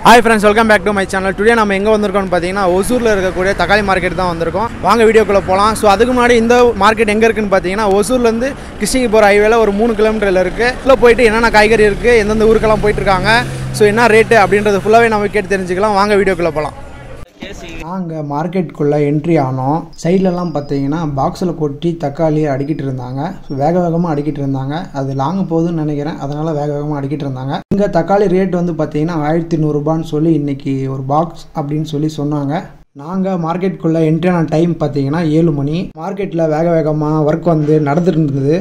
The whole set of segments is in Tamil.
hi friends welcome back to my channel today நம்ம எங்கே வந்திருக்கோம்னு பார்த்தீங்கன்னா ஒசூரில் இருக்கக்கூடிய தக்காளி மார்க்கெட் தான் வந்திருக்கோம் வாங்க வீடியோக்குள்ளே போகலாம் ஸோ அதுக்கு முன்னாடி இந்த மார்க்கெட் எங்கே இருக்குன்னு பார்த்தீங்கன்னா ஒசூர்லேருந்து கிருஷ்ணகிரி போகிற ஹைவேல ஒரு மூணு கிலோமீட்டரில் இருக்குது உள்ளே போயிட்டு என்னென்ன காய்கறி இருக்குது எந்தெந்த ஊருக்கெல்லாம் போயிட்டு இருக்காங்க ஸோ என்ன ரேட்டு அப்படின்றது ஃபுல்லாகவே நம்ம கேட்டு தெரிஞ்சுக்கலாம் வாங்க வீடியோக்குள்ளே போகலாம் நாங்கள் மார்க்கெட்டுக்குள்ளே என்ட்ரி ஆனோம் சைட்லலாம் பார்த்தீங்கன்னா பாக்ஸில் கொட்டி தக்காளியை அடிக்கிட்டு இருந்தாங்க ஸோ வேக வேகமாக அடிக்கிட்டு இருந்தாங்க அது லாங் போகுதுன்னு நினைக்கிறேன் அதனால் வேக வேகமாக அடிக்கிட்டு இருந்தாங்க இங்கே தக்காளி ரேட் வந்து பார்த்தீங்கன்னா ஆயிரத்தி நூறுரூபான்னு சொல்லி இன்றைக்கி ஒரு பாக்ஸ் அப்படின்னு சொல்லி சொன்னாங்க நாங்கள் மார்க்கெட்டுக்குள்ளே என்ட்ரி ஆன டைம் பார்த்தீங்கன்னா ஏழு மணி மார்க்கெட்டில் வேக வேகமாக ஒர்க் வந்து நடந்துட்டு இருந்தது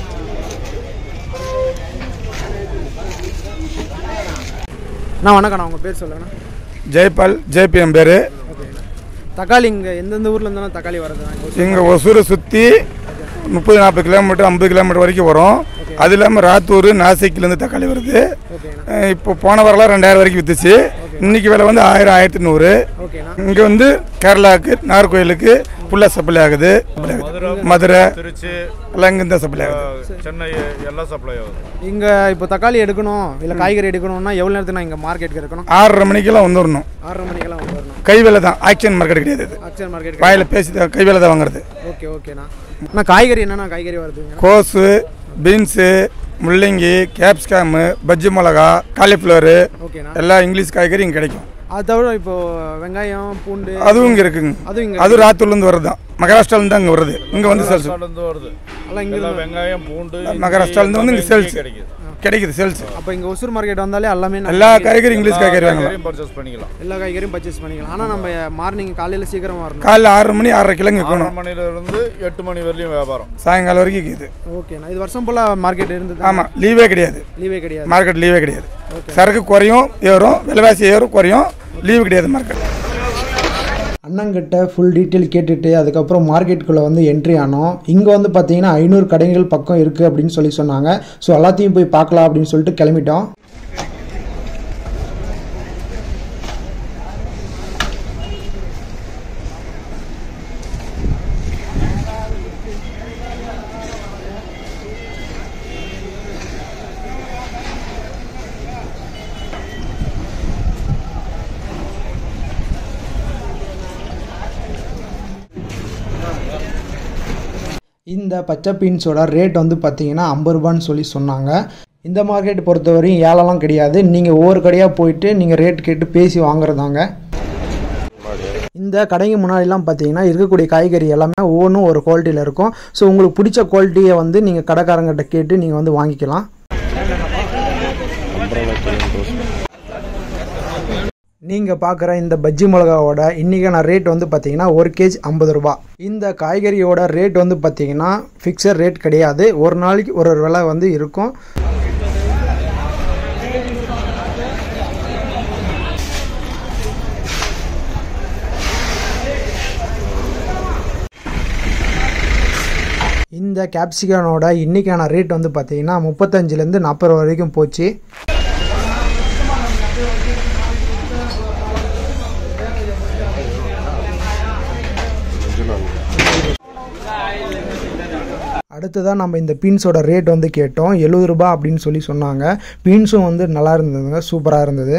அண்ணா வணக்கம் உங்கள் பேர் சொல்லுங்கண்ணா ஜெய்பால் ஜேபி என் பேர் தக்காளி இங்கே எந்தெந்த ஊரில் இருந்தாலும் தக்காளி வருது எங்கள் ஒசூரை சுற்றி முப்பது நாற்பது கிலோமீட்டர் ஐம்பது கிலோமீட்டர் வரைக்கும் வரும் அது இல்லாமல் ராத்தூர் நாசிக்லேருந்து தக்காளி வருது ஓகேண்ணா அஹ் இப்போ போன வாரம்லாம் ரெண்டாயிரம் வரைக்கும் விற்றுச்சு இன்னைக்கு விலை வந்து ஆயிரம் ஆயிரத்தி நூறு ஓகேண்ணா இங்கே வந்து கேரளாவுக்கு நாகர்கோயிலுக்கு ஃபுல்லாக சப்ளை ஆகுது சப்ளை ஆகுது மதுரை திருச்சி எல்லாம் இங்கே தான் சப்ளை ஆகுது சென்னை எல்லாம் சப்ளை ஆகுது இங்கே இப்போ தக்காளி எடுக்கணும் இல்லை காய்கறி எடுக்கணும்னா எவ்வளோ நேரத்துக்கு நான் இங்கே மார்க்கெட்டுக்கு இருக்கணும் ஆறரை மணிக்கெல்லாம் வந்துடணும் ஆறரை மணிக்கெல்லாம் வந்து வரணும் கை வேலை தான் ஆக்ஷன் மார்க்கெட் கிடையாது இது ஆக்சிஜன் மார்க்கெட் வாயில் பேசி தான் கை வேலை தான் வாங்குறது ஓகே ஓகேண்ணா அண்ணா காய்கறி என்னண்ணா காய்கறி வருதுங்க கோஸு பீன்ஸு முள்ளங்கி கேப்சிகாமு பஜ்ஜி மிளகா காலிஃப்ளவரு ஓகேண்ணா எல்லா இங்கிலீஷ் காய்கறி இங்கே கிடைக்கும் அது தவிர இப்போ வெங்காயம் பூண்டு அதுவும் இங்கே இருக்குங்க அதுவும் இங்கே அது ராத்தூர்லேருந்து வருது தான் மகாராஷ்டிராலேருந்து தான் இங்கே வருது இங்கே வந்து சேல்ஸ் மகாராஷ்டிராலேருந்து வருது எல்லாம் இங்கே எல்லாம் வெங்காயம் பூண்டு இஞ்சி, மகாராஷ்டிராலேருந்து வந்து இங்கே எல்லாமே சேல்ஸ் இங்கேயே கிடைக்குது கிடைக்குது சேல்ஸ் அப்போ இங்கே ஒசூர் மார்க்கெட் வந்தாலே எல்லாமே நம்ம எல்லா காய்கறி இங்கிலீஷ் காய்கறி வாங்கலாம் காய்கறியும் பர்ச்சேஸ் பண்ணிக்கலாம் எல்லா காய்கறியும் பர்ச்சேஸ் பண்ணிக்கலாம் ஆனால் நம்ம மார்னிங் காலையில் சீக்கிரமாக வரணும் காலைல ஆறு மணி ஆறரை கிலோங்க ஆறரை இருக்கணும் மணில இருந்து எட்டு மணி வரையிலும் வியாபாரம் சாயங்காலம் வரைக்கும் இருக்குது ஓகேண்ணா இது வருஷம் போல் மார்க்கெட் இருந்தது ஆமாம் லீவே கிடையாது லீவே கிடையாது மார்க்கெட் லீவே கிடையாது சரக்கு குறையும் ஏறும் விலைவாசி ஏறும் குறையும் லீவு கிடையாது மார்க்கெட் அண்ணங்கிட்ட ஃபுல் டீட்டெயில் கேட்டுட்டு அதுக்கப்புறம் மார்க்கெட்டுக்குள்ளே வந்து என்ட்ரி ஆனோம் இங்கே வந்து பார்த்தீங்கன்னா ஐநூறு கடைகள் பக்கம் இருக்குது அப்படின்னு சொல்லி சொன்னாங்க ஸோ எல்லாத்தையும் போய் பார்க்கலாம் அப்படின்னு சொல்லிட்டு கிளம்பிட்டோம் இந்த பச்சை பீன்ஸோட ரேட் வந்து பார்த்தீங்கன்னா ஐம்பது ரூபான்னு சொல்லி சொன்னாங்க இந்த மார்க்கெட் பொறுத்தவரையும் ஏலெல்லாம் கிடையாது நீங்கள் ஒவ்வொரு கடையாக போயிட்டு நீங்கள் ரேட் கேட்டு பேசி வாங்குறதாங்க இந்த கடைக்கு முன்னாடிலாம் பார்த்தீங்கன்னா இருக்கக்கூடிய காய்கறி எல்லாமே ஒவ்வொன்றும் ஒரு குவாலிட்டியில் இருக்கும் ஸோ உங்களுக்கு பிடிச்ச குவாலிட்டியை வந்து நீங்கள் கடைக்காரங்கிட்ட கேட்டு நீங்கள் வந்து வாங்கிக்கலாம் நீங்கள் பார்க்குற இந்த பஜ்ஜி மிளகாவோட இன்றைக்கான ரேட் வந்து பார்த்தீங்கன்னா ஒரு கேஜ் ஐம்பது ரூபா இந்த காய்கறியோட ரேட் வந்து பார்த்தீங்கன்னா ஃபிக்ஸட் ரேட் கிடையாது ஒரு நாளைக்கு ஒரு ஒரு விலை வந்து இருக்கும் இந்த கேப்சிகனோட இன்றைக்கான ரேட் வந்து பார்த்தீங்கன்னா முப்பத்தஞ்சுலேருந்து நாற்பது ரூபா வரைக்கும் போச்சு அடுத்ததாக நம்ம இந்த பீன்ஸோட ரேட் வந்து கேட்டோம் எழுபது ரூபாய் அப்படின்னு சொல்லி சொன்னாங்க பீன்ஸும் வந்து நல்லா இருந்ததுங்க சூப்பராக இருந்தது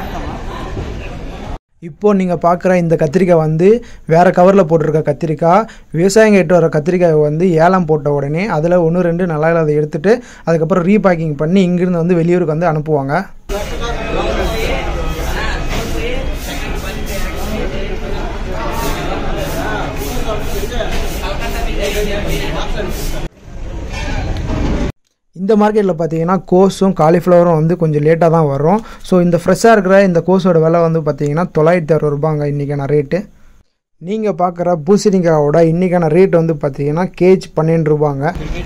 இப்போ நீங்கள் பார்க்குற இந்த கத்திரிக்காய் வந்து வேறு கவரில் போட்டிருக்க கத்திரிக்காய் விவசாயம் கேட்டு வர கத்திரிக்காய் வந்து ஏலம் போட்ட உடனே அதில் ஒன்று ரெண்டு நல்லா இல்லாத எடுத்துட்டு அதுக்கப்புறம் ரீபேக்கிங் பண்ணி இங்கிருந்து வந்து வெளியூருக்கு வந்து அனுப்புவாங்க இந்த மார்க்கெட்டில் பார்த்தீங்கன்னா கோஸும் காலிஃப்ளவரும் வந்து கொஞ்சம் லேட்டாக தான் வரும் ஸோ இந்த ஃப்ரெஷ்ஷாக இருக்கிற இந்த கோஸோட விலை வந்து பார்த்தீங்கன்னா தொள்ளாயிரத்தி அறுபது ரூபாங்க இன்றைக்கான ரேட்டு நீங்கள் பார்க்குற பூசணிக்காயோட இன்றைக்கான ரேட் வந்து பார்த்தீங்கன்னா கேஜ் பன்னெண்டு ரூபாங்க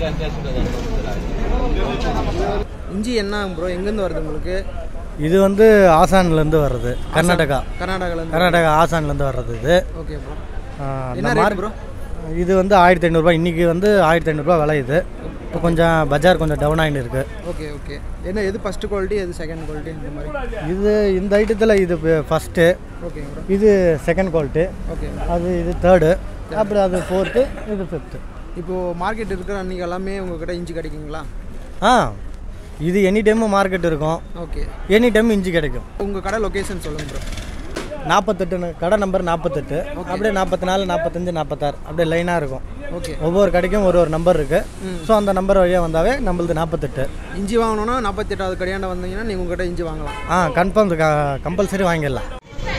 இஞ்சி என்ன ப்ரோ எங்கேருந்து வருது உங்களுக்கு இது வந்து ஆசான்லேருந்து வர்றது கர்நாடகா கர்நாடகாலேருந்து கர்நாடகா ஆசான்லேருந்து வர்றது இது ஓகே ப்ரோ ஆ, அந்த என்ன மாதிரி ரேட் ப்ரோ இது வந்து ஆயிரத்தி ஐநூறுரூபா இன்றைக்கி வந்து ஆயிரத்தி ஐநூறுரூபா விலை இது இப்போ கொஞ்சம் பஜார் கொஞ்சம் டவுன் ஆகிட்டு இருக்கு ஓகே ஓகே என்ன எது ஃபஸ்ட்டு குவாலிட்டி எது செகண்ட் குவாலிட்டி இந்த மாதிரி இது இந்த ஐட்டத்தில் இது ஃபஸ்ட்டு ஓகே ப்ரோ இது செகண்ட் குவாலிட்டி ஓகே அது இது தேர்டு அப்புறம் அது ஃபோர்த்து இது ஃபிஃப்த்து இப்போது மார்க்கெட் இருக்கிற அன்றைக்கி எல்லாமே உங்ககிட்ட இஞ்சி கிடைக்குங்களா ஆ இது எனி டைமும் மார்க்கெட் இருக்கும் ஓகே எனி டைம் இஞ்சி கிடைக்கும் உங்கள் கடை லொக்கேஷன் சொல்லுங்கள் ப்ரோ நாற்பத்தெட்டு கடை நம்பர் நாற்பத்தெட்டு அப்படியே நாற்பத்தி நாலு நாற்பத்தஞ்சு நாற்பத்தாறு அப்படியே லைனாக இருக்கும் ஓகே ஒவ்வொரு கடைக்கும் ஒரு ஒரு நம்பர் இருக்குது ஸோ அந்த நம்பர் வழியாக வந்தாவே நம்மளது நாற்பத்தெட்டு இஞ்சி வாங்கணும்னா நாற்பத்தெட்டாவது கடையாண்ட வந்தீங்கன்னா நீங்கள் உங்கள்கிட்ட இஞ்சி வாங்கலாம் ஆ கன்ஃபார்ம் கம்பல்சரி வாங்கிடலாம்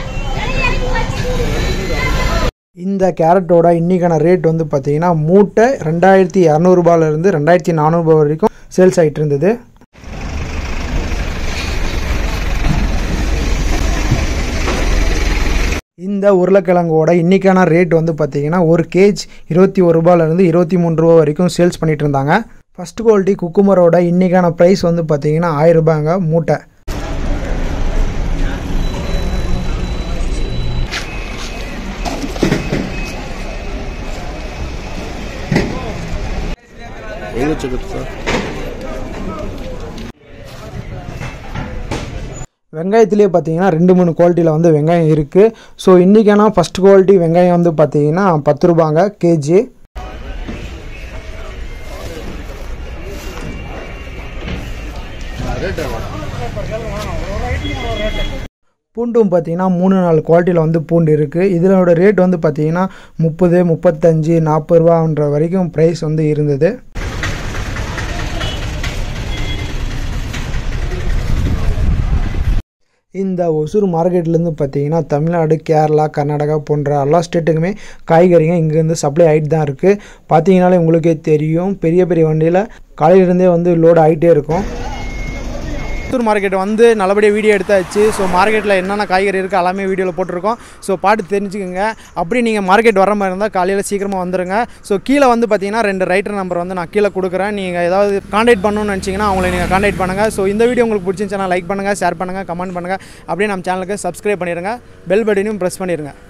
இந்த கேரட்டோட இன்றைக்கான ரேட் வந்து பார்த்தீங்கன்னா மூட்டை ரெண்டாயிரத்தி இரநூறுபாலேருந்து ரெண்டாயிரத்தி நானூறுபா வரைக்கும் சேல்ஸ் ஆகிட்டு இருந்தது இந்த உருளைக்கிழங்கோட இன்றைக்கான ரேட் வந்து பார்த்தீங்கன்னா ஒரு கேஜ் இருபத்தி ஒரு ரூபாயிலேருந்து இருபத்தி மூணு ரூபா வரைக்கும் சேல்ஸ் பண்ணிட்டு இருந்தாங்க ஃபஸ்ட் குவாலிட்டி குக்குமரோட இன்றைக்கான ப்ரைஸ் வந்து பார்த்தீங்கன்னா ஆயிரம் ரூபாங்க மூட்டை வெங்காயத்திலே பார்த்தீங்கன்னா ரெண்டு மூணு குவாலிட்டியில் வந்து வெங்காயம் இருக்குது ஸோ இன்றைக்கான ஃபஸ்ட் குவாலிட்டி வெங்காயம் வந்து பார்த்தீங்கன்னா பத்து ரூபாங்க கேஜி பூண்டும் பார்த்தீங்கன்னா மூணு நாலு குவாலிட்டியில் வந்து பூண்டு இருக்குது இதனோட ரேட் வந்து பார்த்தீங்கன்னா முப்பது முப்பத்தஞ்சு நாற்பது ரூபான்ற வரைக்கும் ப்ரைஸ் வந்து இருந்தது இந்த ஒசூர் மார்க்கெட்லேருந்து பார்த்தீங்கன்னா தமிழ்நாடு கேரளா கர்நாடகா போன்ற எல்லா ஸ்டேட்டுக்குமே காய்கறிங்க இங்கேருந்து சப்ளை ஆகிட்டு தான் இருக்குது பார்த்தீங்கனாலே உங்களுக்கே தெரியும் பெரிய பெரிய வண்டியில் காலையிலேருந்தே வந்து லோடு ஆகிட்டே இருக்கும் ஒசூர் மார்க்கெட் வந்து நல்லபடியாக வீடியோ எடுத்தாச்சு ஸோ மார்க்கெட்டில் என்னென்ன காய்கறி இருக்குது எல்லாமே வீடியோவில் போட்டிருக்கோம் ஸோ பார்த்து தெரிஞ்சுக்கோங்க அப்படி நீங்கள் மார்க்கெட் வர மாதிரி இருந்தால் காலையில் சீக்கிரமாக வந்துடுங்க ஸோ கீழே வந்து பார்த்தீங்கன்னா ரெண்டு ரைட்டர் நம்பர் வந்து நான் கீழே கொடுக்குறேன் நீங்கள் ஏதாவது காண்டாக்ட் பண்ணணும்னு நினச்சிங்கன்னா அவங்களை நீங்கள் காண்டாக்ட் பண்ணுங்கள் ஸோ இந்த வீடியோ உங்களுக்கு பிடிச்சிருந்துச்சுன்னா லைக் பண்ணுங்கள் ஷேர் பண்ணுங்கள் கமெண்ட் பண்ணுங்கள் அப்படியே நம்ம சேனலுக்கு சப்ஸ்கிரைப் பண்ணிடுங்க பெல் பட்டனையும் ப்ரெஸ் பண்ணிடுங்க